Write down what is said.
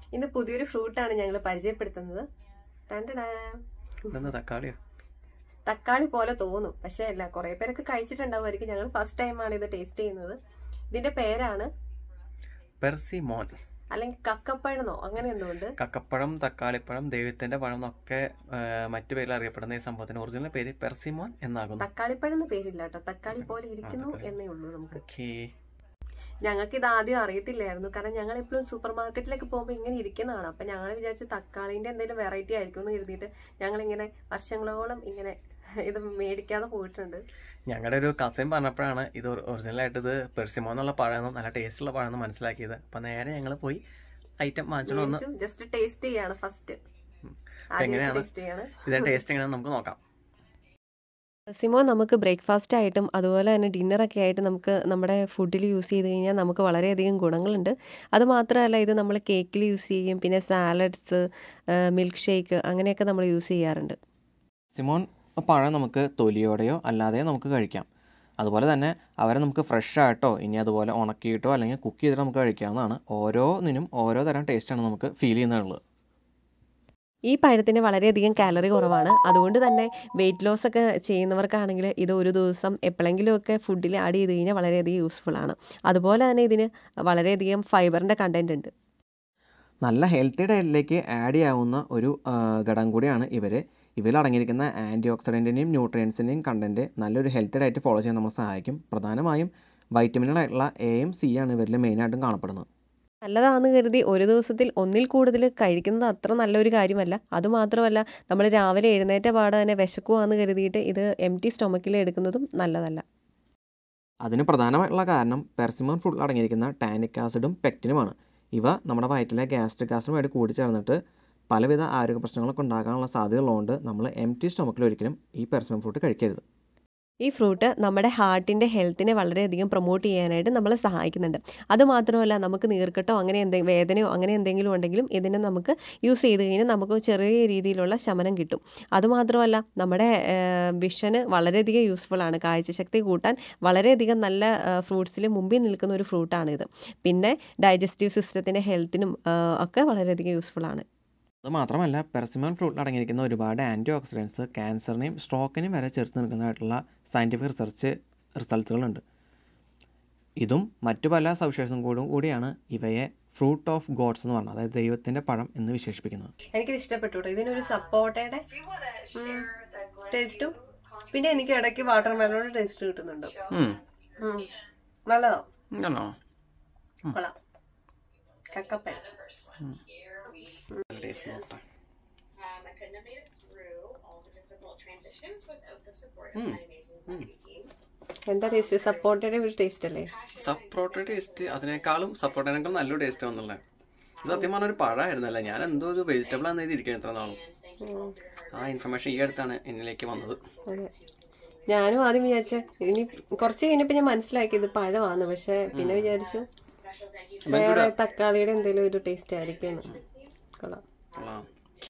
ഇന്ന് പുതിയൊരു ഫ്രൂട്ടാണ് ഞങ്ങൾ പരിചയപ്പെടുത്തുന്നത് ടണ്ടടാ. ഇതെന്താ തക്കാളിയോ തക്കാളി പോലെ തോന്നും പക്ഷെ അല്ല കുറെ പേരൊക്കെ കഴിച്ചിട്ടുണ്ടാവുമായിരിക്കും ഞങ്ങൾ ഫസ്റ്റ് ടൈമാണ് ഇത് ടേസ്റ്റ് ചെയ്യുന്നത് ഇതിന്റെ പേരാണ് പെർസിമോൻ അല്ലെങ്കിൽ കക്കപ്പഴന്നോ അങ്ങനെ എന്തോ ഉണ്ട് കക്കപ്പഴം തക്കാളിപ്പഴം ദൈവത്തിന്റെ പഴം എന്നൊക്കെ ആ, മറ്റു പേരിൽ അറിയപ്പെടുന്ന ഈ സംഭവത്തിന്റെ ഒറിജിനൽ പേര് പെർസിമോൻ എന്നാകുന്നു തക്കാളിപ്പഴം എന്ന് പേരില്ല കേട്ടോ തക്കാളി പോലെ ഇരിക്കുന്നു എന്നേ ഉള്ളൂ നമുക്ക് ഓക്കേ ഞങ്ങൾക്ക് ഇത് ആദ്യം അറിയത്തില്ലായിരുന്നു കാരണം ഞങ്ങൾ എപ്പോഴും സൂപ്പർ മാർക്കറ്റിലൊക്കെ പോകുമ്പോൾ ഇങ്ങനെ ഇരിക്കുന്നതാണ് അപ്പൊ ഞങ്ങൾ വിചാരിച്ചു തക്കാളിന്റെ എന്തെങ്കിലും വെറൈറ്റി ആയിരിക്കും എന്ന് കരുതിയിട്ട് ഞങ്ങൾ ഇങ്ങനെ വർഷങ്ങളോളം ഇങ്ങനെ ഇത് മേടിക്കാതെ പോയിട്ടുണ്ട് ഞങ്ങളുടെ ഒരു കസിൻ പറഞ്ഞപ്പോഴാണ് ഇത് ഒറിജിനൽ ആയിട്ട് ഇത് പെർസിമോൻ എന്നുള്ള പഴമെന്നും നല്ല ടേസ്റ്റുള്ള പഴമെന്ന് മനസ്സിലാക്കിയത് അപ്പൊ നേരെ ഞങ്ങൾ പോയി ഐറ്റം വാങ്ങിച്ചോണ്ട് വന്ന് ജസ്റ്റ് ടേസ്റ്റ് ചെയ്യാണ് ഫസ്റ്റ് അപ്പൊ എങ്ങനെയാണ് ടേസ്റ്റ് ചെയ്യാണ് ഇതിന്റെ ടേസ്റ്റ് എങ്ങനെയാണെന്ന് നമുക്ക് നോക്കാം സിമോ നമുക്ക് ബ്രേക്ക്ഫാസ്റ്റ് ആയിട്ടും അതുപോലെ തന്നെ ഡിന്നറൊക്കെ ആയിട്ട് നമുക്ക് നമ്മുടെ ഫുഡിൽ യൂസ് ചെയ്ത് കഴിഞ്ഞാൽ നമുക്ക് വളരെയധികം ഗുണങ്ങളുണ്ട് അതുമാത്രമല്ല ഇത് നമ്മൾ കേക്കിൽ യൂസ് ചെയ്യും പിന്നെ സാലഡ്സ് മിൽക്ക് ഷേക്ക് അങ്ങനെയൊക്കെ നമ്മൾ യൂസ് ചെയ്യാറുണ്ട് സിമോൺ പഴം നമുക്ക് തൊലിയോടെയോ അല്ലാതെ നമുക്ക് കഴിക്കാം അതുപോലെ തന്നെ അവരെ നമുക്ക് ഫ്രഷ് ആയിട്ടോ ഇനി അതുപോലെ ഉണക്കിയിട്ടോ അല്ലെങ്കിൽ കുക്ക് ചെയ്തിട്ടോ നമുക്ക് കഴിക്കാവുന്നതാണ് ഓരോന്നിനും ഓരോ തരം ടേസ്റ്റാണ് നമുക്ക് ഫീൽ ചെയ്യുന്നുള്ളത് ഈ പഴത്തിന് വളരെയധികം കാലറി കുറവാണ് അതുകൊണ്ട് തന്നെ വെയിറ്റ് ലോസ് ഒക്കെ ചെയ്യുന്നവർക്കാണെങ്കിൽ ഇത് ഒരു ദിവസം എപ്പോഴെങ്കിലുമൊക്കെ ഫുഡിൽ ആഡ് ചെയ്ത് കഴിഞ്ഞാൽ വളരെയധികം യൂസ്ഫുൾ ആണ് അതുപോലെ തന്നെ ഇതിന് വളരെയധികം ഫൈബറിൻ്റെ കണ്ടന്റ് ഉണ്ട് നല്ല ഹെൽത്തി ഡയറ്റിലേക്ക് ആഡ് ചെയ്യാവുന്ന ഒരു ആ, ഘടകം കൂടിയാണ് ഇവർ ഇവരിൽ അടങ്ങിയിരിക്കുന്ന ആൻറ്റി ഓക്സിഡൻറ്റിൻ്റെയും ന്യൂട്രിയൻസിൻ്റെയും കണ്ടൻറ്റ് നല്ലൊരു ഹെൽത്തി ഡയറ്റ് ഫോളോ ചെയ്യാൻ നമ്മളെ സഹായിക്കും പ്രധാനമായും വൈറ്റമിനുകളായിട്ടുള്ള എയും സി ആണ് ഇവരിൽ മെയിനായിട്ടും കാണപ്പെടുന്നത് നല്ലതാണെന്ന് കരുതി ഒരു ദിവസത്തിൽ ഒന്നിൽ കൂടുതൽ കഴിക്കുന്നത് അത്ര നല്ലൊരു കാര്യമല്ല അതുമാത്രമല്ല നമ്മൾ രാവിലെ എഴുന്നേറ്റ പാടെ തന്നെ വിശക്കുവാന്ന് കരുതിയിട്ട് ഇത് എം ടി സ്റ്റൊമക്കിൽ എടുക്കുന്നതും നല്ലതല്ല അതിന് പ്രധാനമായിട്ടുള്ള കാരണം പെർസിമോൺ ഫുഡിൽ അടങ്ങിയിരിക്കുന്ന ടാനിക് ആസിഡും പെക്റ്റിനുമാണ് ഇവ നമ്മുടെ വയറ്റിലെ ഗ്യാസ്ട്രിക് ആസിഡുമായിട്ട് കൂടിച്ചേർന്നിട്ട് പലവിധ ആരോഗ്യ പ്രശ്നങ്ങളൊക്കെ ഉണ്ടാകാനുള്ള സാധ്യതയുള്ളതുകൊണ്ട് നമ്മൾ എം ടി സ്റ്റൊമക്കിൽ ഒരിക്കലും ഈ പെർസിമോൺ ഫ്രൂട്ട് കഴിക്കരുത് ഈ ഫ്രൂട്ട് നമ്മുടെ ഹാർട്ടിൻ്റെ ഹെൽത്തിനെ വളരെയധികം പ്രൊമോട്ട് ചെയ്യാനായിട്ട് നമ്മളെ സഹായിക്കുന്നുണ്ട് അതുമാത്രമല്ല നമുക്ക് നീർക്കെട്ടോ അങ്ങനെ എന്തെങ്കിലും വേദനയോ അങ്ങനെ എന്തെങ്കിലും ഉണ്ടെങ്കിലും ഇതിനെ നമുക്ക് യൂസ് ചെയ്ത് കഴിഞ്ഞാൽ നമുക്ക് ചെറിയ രീതിയിലുള്ള ശമനം കിട്ടും അതുമാത്രമല്ല നമ്മുടെ വിഷന് വളരെയധികം യൂസ്ഫുൾ ആണ് കാഴ്ചശക്തി കൂട്ടാൻ വളരെയധികം നല്ല ഫ്രൂട്ട്സിൽ മുമ്പിൽ നിൽക്കുന്ന ഒരു ഫ്രൂട്ടാണിത് പിന്നെ ഡൈജസ്റ്റീവ് സിസ്റ്റത്തിൻ്റെ ഹെൽത്തിനും ഒക്കെ വളരെയധികം യൂസ്ഫുൾ ആണ് അത് മാത്രമല്ല പെർസിമോൺ ഫ്രൂട്ടിൽ അടങ്ങിയിരിക്കുന്ന ഒരുപാട് ആൻറ്റി ഓക്സിഡൻസ് ക്യാൻസറിനെയും സ്ട്രോക്കിനെയും വരെ ചെറുത്ത് നിൽക്കുന്നതായിട്ടുള്ള സയൻറ്റിഫിക് റിസർച്ച് റിസൾട്ടുകളുണ്ട് ഇതും മറ്റു പല സവിശേഷതകളും കൂടും കൂടിയാണ് ഇവയെ ഫ്രൂട്ട് ഓഫ് ഗോഡ്സ് എന്ന് പറഞ്ഞത് അതായത് ദൈവത്തിൻ്റെ പഴം എന്ന് വിശേഷിപ്പിക്കുന്നത് എനിക്കിത് ഇഷ്ടപ്പെട്ടു കേട്ടോ ഇതിനൊരു സപ്പോർട്ടയുടെ ടേസ്റ്റും പിന്നെ എനിക്ക് ഇടയ്ക്ക് വാട്ടർ മെലോണിന്റെ ടേസ്റ്റ് കിട്ടുന്നുണ്ട് ഉം. നല്ലതോ ഇതാണോ കൊള്ളാം കക്കപ്പഴം ടേസ്റ്റ് നോക്കട്ടെ Um, I couldn't have made it through all the difficult transitions without the support of my amazing marketing team. എന്താ ടേസ്റ്റ് സപ്പോർട്ടയുടെ ഒരു ടേസ്റ്റ് അല്ലേ സപ്പോർട്ട് ടേസ്റ്റ് അതിനേക്കാളും സപ്പോർട്ടിനേക്കാളും നല്ലൊരു ടേസ്റ്റ് വന്നുള്ളത് ഇത് സത്യം പറഞ്ഞ ഒരു പഴമായിരുന്നല്ല ഞാൻ എന്തോ ഇത് വെജിറ്റബിൾ ആണെന്ന് എഴുതിയിരിക്കുന്നത് ഇത്ര നാളും ആ ഇൻഫർമേഷൻ ഈ അടുത്താണ് എന്നിലേക്ക് വന്നത് അതെ ഞാനും ആദ്യം വിചാരിച്ച ഇനി കുറച്ച് കഴിഞ്ഞപ്പോ ഞാൻ മനസ്സിലാക്കി ഇത് പഴമാണ് പക്ഷെ പിന്നെ വിചാരിച്ചു വേറെ തക്കാളിയുടെ എന്തെങ്കിലും ഒരു ടേസ്റ്റ് ആയിരിക്കും എന്ന്. കൊള്ളാം കൊള്ളാം